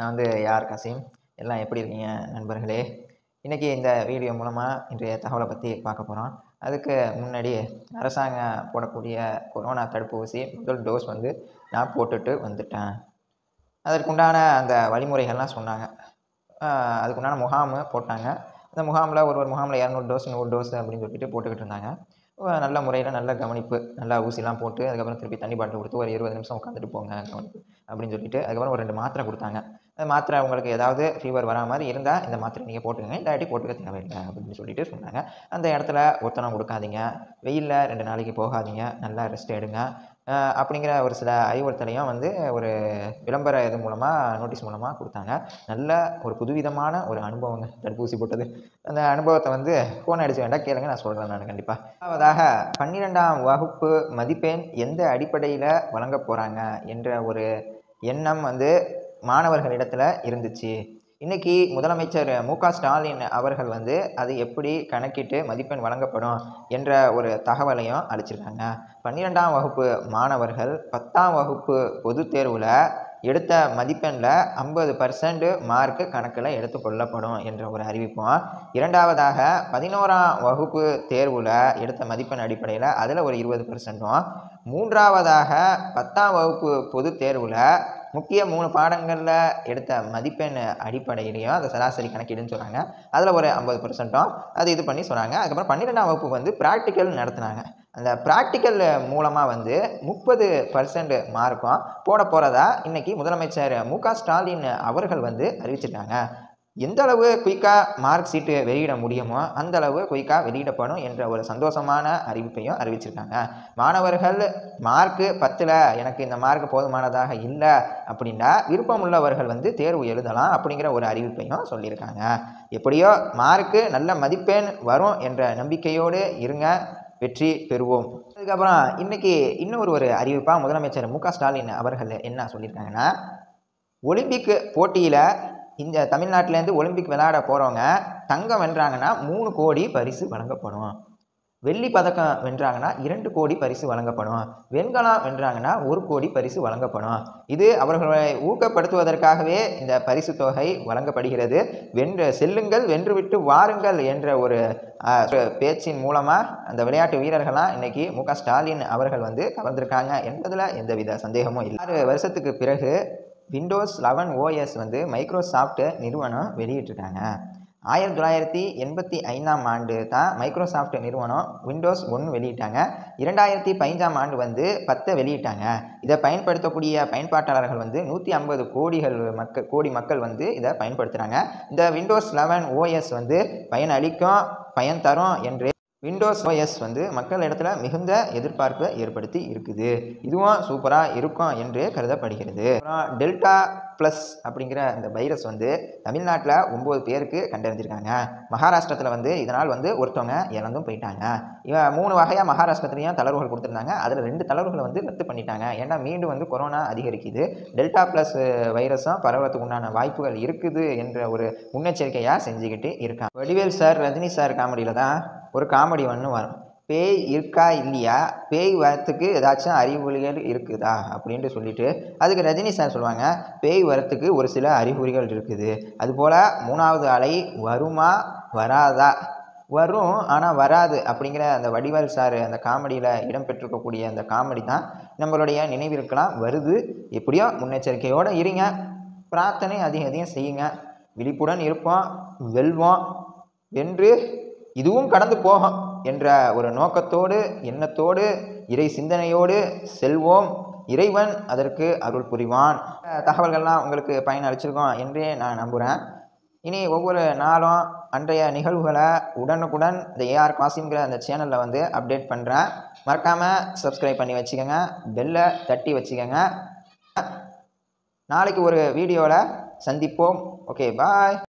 நான் வந்து யார் கசீம் எல்லாம் எப்படி இருக்கீங்க நண்பர்களே இன்றைக்கி இந்த வீடியோ மூலமாக இன்றைய தகவலை பற்றி பார்க்க போகிறோம் அதுக்கு முன்னாடி அரசாங்கம் போடக்கூடிய கொரோனா தடுப்பூசி முதல் டோஸ் வந்து நான் போட்டுட்டு வந்துட்டேன் அதற்குண்டான அந்த வழிமுறைகள்லாம் சொன்னாங்க ஆஹ் அதுக்குண்டான முகாம் போட்டாங்க அந்த முகாமில் ஒரு ஒரு முகாமில் இரநூறு டோஸ் நூறு டோஸ் அப்படின்னு சொல்லிட்டு போட்டுக்கிட்டு இருந்தாங்க அஹ் நல்ல முறையில் நல்ல கவனிப்பு நல்லா ஊசிலாம் போட்டு அதுக்கப்புறம் திருப்பி தண்ணி பாட்டில் கொடுத்து ஒரு இருபது நிமிஷம் உட்காந்துட்டு போங்க கவனிப்பு அப்படின்னு சொல்லிட்டு அதுக்கப்புறம் ஒரு ரெண்டு மாத்திரை கொடுத்தாங்க அந்த மாத்திரை உங்களுக்கு ஏதாவது ஃபீவர் வரா மாதிரி இருந்தால் இந்த மாத்திரை நீங்கள் போட்டுக்கங்க இல்லாட்டி போட்டுக்க தேவையில்லை அப்படின்னு சொல்லிட்டு சொன்னாங்க அந்த இடத்துல ஒத்தனம் கொடுக்காதீங்க வெயிலில் ரெண்டு நாளைக்கு போகாதீங்க நல்லா ரெஸ்ட் எடுங்க அஹ் அப்படிங்கிற ஒரு சில அறிவுறுத்தலையும் வந்து ஒரு விளம்பர இது மூலமாக நோட்டீஸ் மூலமாக கொடுத்தாங்க நல்ல ஒரு புதுவிதமான ஒரு அனுபவங்க தடுப்பூசி போட்டது அந்த அனுபவத்தை வந்து ஃபோன் அடிச்சு வேண்டாம் கேளுங்க நான் சொல்கிறேன் நான் கண்டிப்பாக அதாவது பன்னிரெண்டாம் வகுப்பு மதிப்பெண் எந்த அடிப்படையில் வழங்க போகிறாங்க என்ற ஒரு எண்ணம் வந்து மாணவர்களிடத்தில் இருந்துச்சு இன்னைக்கு முதலமைச்சர் மு க ஸ்டாலின் அவர்கள் வந்து அது எப்படி கணக்கிட்டு மதிப்பெண் வழங்கப்படும் என்ற ஒரு தகவலையும் அளிச்சிருக்காங்க பன்னிரெண்டாம் வகுப்பு மாணவர்கள் பத்தாம் வகுப்பு பொதுத் தேர்வில் எடுத்த மதிப்பெண்ணில் ஐம்பது பர்சன்ட் மார்க்கு கணக்கில் எடுத்துக்கொள்ளப்படும் என்ற ஒரு அறிவிப்பும் இரண்டாவதாக பதினோராம் வகுப்பு தேர்வில் எடுத்த மதிப்பெண் அடிப்படையில் அதில் ஒரு இருபது பர்சன்ட்டும் மூன்றாவதாக பத்தாம் வகுப்பு பொதுத் தேர்வில் முக்கிய மூணு பாடங்களில் எடுத்த மதிப்பெண் அடிப்படையிலையும் அந்த சராசரி கணக்கீடுன்னு சொன்னாங்க அதில் ஒரு ஐம்பது பர்சன்ட்டும் அது இது பண்ணி சொன்னாங்க அதுக்கப்புறம் பன்னிரெண்டாம் வகுப்பு வந்து ப்ராக்டிக்கல் நடத்துனாங்க அந்த ப்ராக்டிக்கல் மூலமாக வந்து முப்பது பர்சன்ட் மார்க்கும் போட போகிறதா இன்னைக்கு முதலமைச்சர் மு க ஸ்டாலின் அவர்கள் வந்து அறிவிச்சிருக்காங்க எந்த அளவு குயிக்காக மார்க் சீட்டு வெளியிட முடியுமோ அந்த அளவு குயிக்காக வெளியிடப்படும் என்ற ஒரு சந்தோஷமான அறிவிப்பையும் அறிவிச்சிருக்காங்க மாணவர்கள் மார்க்கு பத்தில் எனக்கு இந்த மார்க் போதுமானதாக இல்லை அப்படின்னா விருப்பம் உள்ளவர்கள் வந்து தேர்வு எழுதலாம் அப்படிங்கிற ஒரு அறிவிப்பையும் சொல்லியிருக்காங்க எப்படியோ மார்க்கு நல்ல மதிப்பெண் வரும் என்ற நம்பிக்கையோடு இருங்க வெற்றி பெறுவோம் அதுக்கப்புறம் இன்னைக்கு இன்னொரு ஒரு அறிவிப்பாக முதலமைச்சர் மு க ஸ்டாலின் அவர்கள் என்ன சொல்லியிருக்காங்கன்னா ஒலிம்பிக் போட்டியில் இந்த தமிழ்நாட்டிலேருந்து ஒலிம்பிக் விளையாட போகிறவங்க தங்கம் வென்றாங்கன்னா மூணு கோடி பரிசு வழங்கப்படும் வெள்ளி பதக்கம் வென்றாங்கன்னா இரண்டு கோடி பரிசு வழங்கப்படும் வெண்கலம் வென்றாங்கன்னா ஒரு கோடி பரிசு வழங்கப்படும் இது அவர்களை ஊக்கப்படுத்துவதற்காகவே இந்த பரிசு தொகை வழங்கப்படுகிறது வென்று செல்லுங்கள் வென்றுவிட்டு வாருங்கள் என்ற ஒரு ஆஹ், பேச்சின் மூலமாக அந்த விளையாட்டு வீரர்கள்லாம் இன்னைக்கு மு க ஸ்டாலின் அவர்கள் வந்து கவர்ந்திருக்காங்க என்பதில் எந்தவித சந்தேகமும் இல்லை ஆறு வருஷத்துக்கு பிறகு விண்டோஸ் லெவன் ஓஎஸ் வந்து மைக்ரோசாஃப்ட் நிறுவனம் வெளியிட்டிருக்காங்க ஆயிரத்தி தொள்ளாயிரத்தி எண்பத்தி ஐந்தாம் ஆண்டு தான் மைக்ரோசாஃப்ட் நிறுவனம் விண்டோஸ் ஒன்று வெளியிட்டாங்க இரண்டாயிரத்தி பதினஞ்சாம் ஆண்டு வந்து பத்தை வெளியிட்டாங்க இதை பயன்படுத்தக்கூடிய பயன்பாட்டாளர்கள் வந்து நூற்றி ஐம்பது கோடிகள் மக்கள் கோடி மக்கள் வந்து இதை பயன்படுத்துகிறாங்க இந்த விண்டோஸ் லெவன் ஓஎஸ் வந்து பயன் அளிக்கும் பயன் தரும் என்று விண்டோஸ் ஓஎஸ் வந்து மக்கள் இடத்துல மிகுந்த எதிர்பார்ப்பை ஏற்படுத்தி இருக்குது இதுவும் சூப்பராக இருக்கும் என்று கருதப்படுகிறது அப்புறம் டெல்டா ப்ளஸ் அப்படிங்கிற இந்த வைரஸ் வந்து தமிழ்நாட்டில் ஒம்பது பேருக்கு கண்டறிஞ்சிருக்காங்க மகாராஷ்டிரத்தில் வந்து இதனால் வந்து ஒருத்தவங்க இறந்தும் போயிட்டாங்க இவன் மூணு வகையாக மகாராஷ்டிரத்துலேயும் தளர்வுகள் கொடுத்துருந்தாங்க அதில் ரெண்டு தளர்வுகளை வந்து ரத்து பண்ணிட்டாங்க ஏன்னா மீண்டும் வந்து கொரோனா அதிகரிக்குது டெல்டா ப்ளஸ் வைரஸும் பரவறதுக்கு உண்டான வாய்ப்புகள் இருக்குது என்ற ஒரு முன்னெச்சரிக்கையாக செஞ்சுக்கிட்டு இருக்காங்க வடிவேல் சார் ரஜினி சார் காமெடியில் தான் ஒரு காமெடி ஒன்று வரும் பேய் இருக்கா இல்லையா பேய் வரத்துக்கு ஏதாச்சும் அறிகுறிகள் இருக்குதா அப்படின்ட்டு சொல்லிட்டு அதுக்கு ரஜினி சார் சொல்லுவாங்க பேய் வரத்துக்கு ஒரு சில அறிகுறிகள் இருக்குது அதுபோல் மூணாவது அலை வருமா வராதா வரும் ஆனால் வராது அப்படிங்கிற அந்த வடிவேல் சார் அந்த காமெடியில் இடம்பெற்றிருக்கக்கூடிய அந்த காமெடி தான் நம்மளுடைய நினைவிற்கெல்லாம் வருது எப்படியோ முன்னெச்சரிக்கையோடு இருங்க பிரார்த்தனை அதிகம் அதிகம் செய்யுங்க விழிப்புடன் இருப்போம் வெல்வோம் என்று இதுவும் கடந்து போகும் என்ற ஒரு நோக்கத்தோடு எண்ணத்தோடு இறை சிந்தனையோடு செல்வோம் இறைவன் அதற்கு அருள் புரிவான் இந்த தகவல்கள்லாம் உங்களுக்கு பயன் அளிச்சிருக்கோம் என்றே நான் நம்புகிறேன் இனி ஒவ்வொரு நாளும் அன்றைய நிகழ்வுகளை உடனுக்குடன் இந்த ஏஆர் காசிம்ங்கிற அந்த சேனலில் வந்து அப்டேட் பண்ணுறேன் மறக்காமல் சப்ஸ்கிரைப் பண்ணி வச்சுக்கோங்க பெல்லை தட்டி வச்சுக்கோங்க நாளைக்கு ஒரு வீடியோவில் சந்திப்போம் ஓகே பாய்